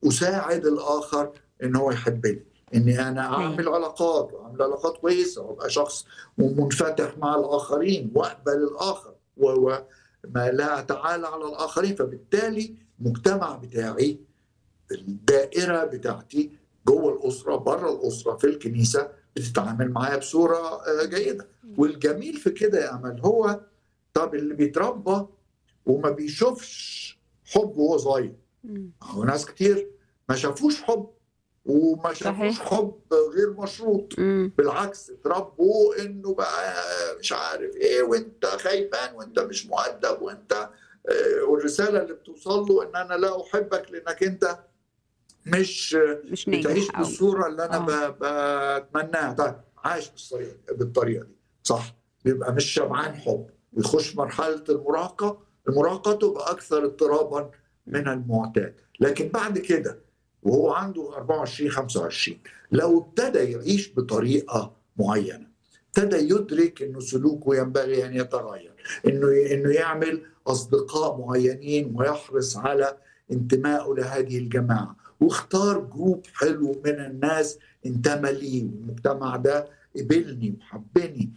اساعد الاخر ان هو يحبني اني انا اعمل علاقات واعمل علاقات كويسه وابقى شخص منفتح مع الاخرين واقبل الاخر وما لا اتعالى على الاخرين فبالتالي المجتمع بتاعي الدائره بتاعتي جوه الاسره بره الاسره في الكنيسه بتتعامل معايا بصوره جيده والجميل في كده يا امل هو طب اللي بيتربى وما بيشوفش حب وهو صغير هو ناس كتير ما شافوش حب وما شافوش حب غير مشروط مم. بالعكس اتربوا انه بقى مش عارف ايه وانت خايبان وانت مش مؤدب وانت آه، والرساله اللي بتوصل له ان انا لا احبك لانك انت مش مش بتعيش ناجح أو بالصوره اللي انا آه. ب- بتمناها طيب عايش بالطريقه بالطريقه دي صح بيبقى مش شبعان حب ويخش مرحله المراهقه المراهقه تبقى اكثر اضطرابا من المعتاد لكن بعد كده وهو عنده 24 25 لو ابتدى يعيش بطريقه معينه ابتدى يدرك انه سلوكه ينبغي ان يتغير انه انه يعمل اصدقاء معينين ويحرص على انتمائه لهذه الجماعه واختار جروب حلو من الناس انتمى لي والمجتمع ده قبلني وحبني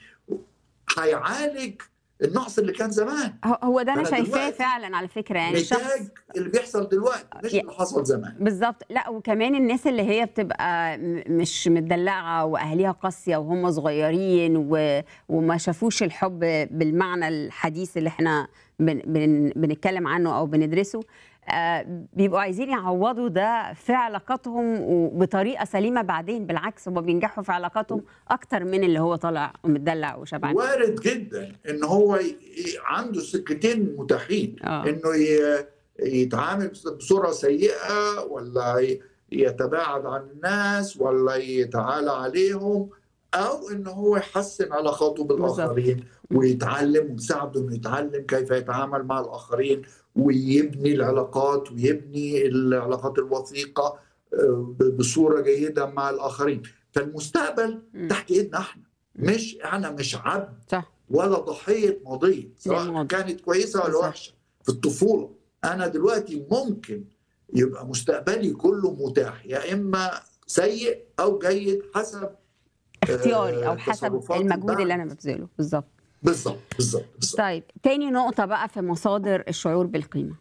هيعالج النقص اللي كان زمان هو- هو ده انا أنا شايفاه دلوقتي فعلا على فكره يعني الشخص نتاج اللي بيحصل دلوقتي مش يا- اللي حصل زمان بالظبط لا وكمان الناس اللي هي بتبقى م- مش متدلعه واهاليها قاسيه وهم صغيرين و... وما شافوش الحب بالمعنى الحديث اللي احنا بن... بن... بنتكلم عنه او بندرسه آه بيبقوا عايزين يعوضوا ده في علاقاتهم وبطريقه سليمه بعدين بالعكس هم بينجحوا في علاقاتهم اكتر من اللي هو طالع ومتدلع وشبعان وارد جدا ان هو ي... ي- عنده سكتين متاحين اه انه ي... يتعامل بصوره سيئه ولا ي... يتباعد عن الناس ولا يتعالى عليهم او ان هو يحسن علاقاته بالاخرين ويتعلم ويساعده انه يتعلم كيف يتعامل مع الاخرين ويبني العلاقات ويبني العلاقات الوثيقه آه، ب- بصوره جيده مع الاخرين فالمستقبل مم. تحت ايدنا احنا مش انا مش عبد صح ولا ضحيه ماضيه سواء للماضي. كانت كويسه ولا بالظبط. وحشه في الطفوله انا دلوقتي ممكن يبقى مستقبلي كله متاح يا اما سيء او جيد حسب اختياري او آه، حسب تصرفات المجهود اللي البعض. انا ببذله بالظبط بالظبط بالظبط بالظبط طيب تاني نقطة بقى في مصادر الشعور بالقيمة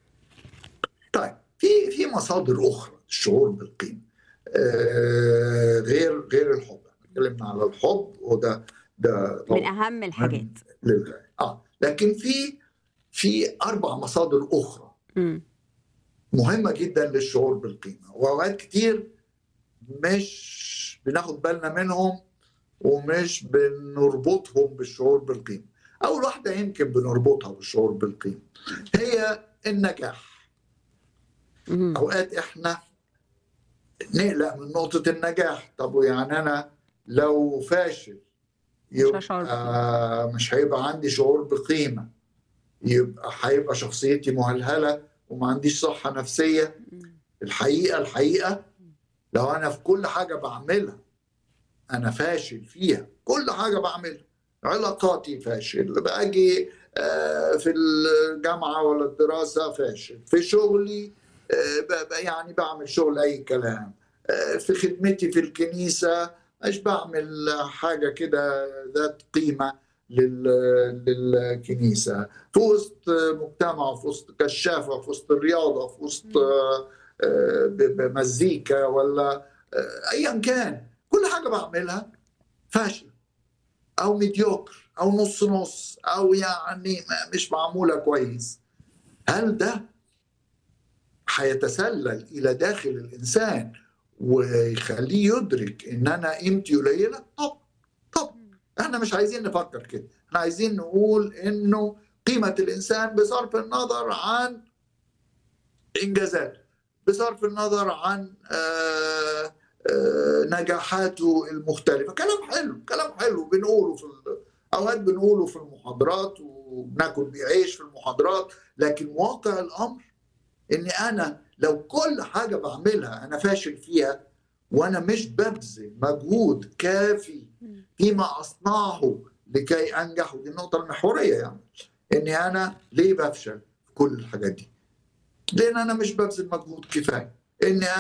طيب في في مصادر اخرى الشعور بالقيمه آه غير غير الحب اتكلمنا على الحب وده ده من طبعا أهم الحاجات للغايه اه لكن في في اربع مصادر اخرى مم. مهمه جدا للشعور بالقيمه واوقات كتير مش بناخد بالنا منهم ومش بنربطهم بالشعور بالقيمه اول واحده يمكن بنربطها بالشعور بالقيمه هي النجاح مم. اوقات احنا نقلق من نقطه النجاح طب يعني انا لو فاشل هشعر يبقى مش هيبقى عندي شعور بقيمه يبقى هيبقى شخصيتي مهلهله وما عنديش صحه نفسيه مم. الحقيقه الحقيقه لو انا في كل حاجه بعملها انا فاشل فيها كل حاجه بعملها علاقاتي فاشل باجي آه، في الجامعه ولا الدراسه فاشل في شغلي آه، ب- ب- يعني بعمل شغل اي كلام آه، في خدمتي في الكنيسه مش بعمل حاجه كده ذات قيمه لل- للكنيسه في وسط مجتمع في وسط كشافه في وسط الرياضه في وسط آه، آه، ب- بمزيكا ولا آه، ايا كان كل حاجه بعملها فاشل او ميديوكر او نص نص او يعني ما- مش معموله كويس هل ده هيتسلل الى داخل الانسان ويخليه يدرك ان انا قيمتي قليله طب طب احنا مش عايزين نفكر كده احنا عايزين نقول انه قيمه الانسان بصرف النظر عن انجازاته بصرف النظر عن آه، آه، نجاحاته المختلفه كلام حلو كلام حلو بنقوله في ال- اوقات بنقوله في المحاضرات وبناكل بعيش في المحاضرات لكن واقع الامر اني انا لو كل حاجه بعملها انا فاشل فيها وانا مش ببذل مجهود كافي فيما اصنعه لكي انجح ودي النقطه المحوريه يعني اني انا ليه بفشل في كل الحاجات دي؟ لان انا مش ببذل مجهود كفايه ان